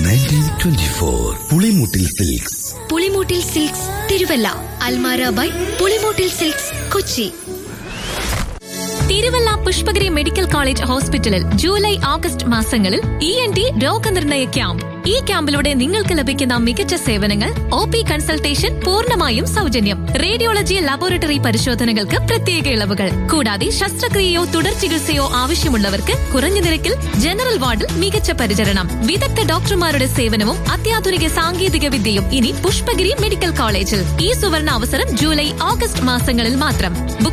nineteen twenty four Pulimoottil silks Pulimoottil silks Thiruvalla അൽമാര by Pulimoottil silks Kochi Thiruvalla Pushpagiri medical college ഹോസ്പിറ്റലിൽ July August മാസങ്ങളിൽ E N T രോഗനിർണയ camp ഈ ക്യാമ്പിലൂടെ നിങ്ങൾക്ക് ലഭിക്കുന്ന മികച്ച സേവനങ്ങൾ ഒ പി കൺസൾട്ടേഷൻ പൂർണ്ണമായും സൗജന്യം റേഡിയോളജി ലബോറട്ടറി പരിശോധനകൾക്ക് പ്രത്യേക ഇളവുകൾ കൂടാതെ ശസ്ത്രക്രിയയോ തുടർ ചികിത്സയോ ആവശ്യമുള്ളവർക്ക് കുറഞ്ഞ നിരക്കിൽ ജനറൽ വാർഡിൽ മികച്ച പരിചരണം വിദഗ്ധ ഡോക്ടർമാരുടെ സേവനവും അത്യാധുനിക സാങ്കേതിക വിദ്യയും ഇനി പുഷ്പഗിരി മെഡിക്കൽ കോളേജിൽ ഈ സുവർണ അവസരം ജൂലൈ ഓഗസ്റ്റ് മാസങ്ങളിൽ മാത്രം ബുക്ക്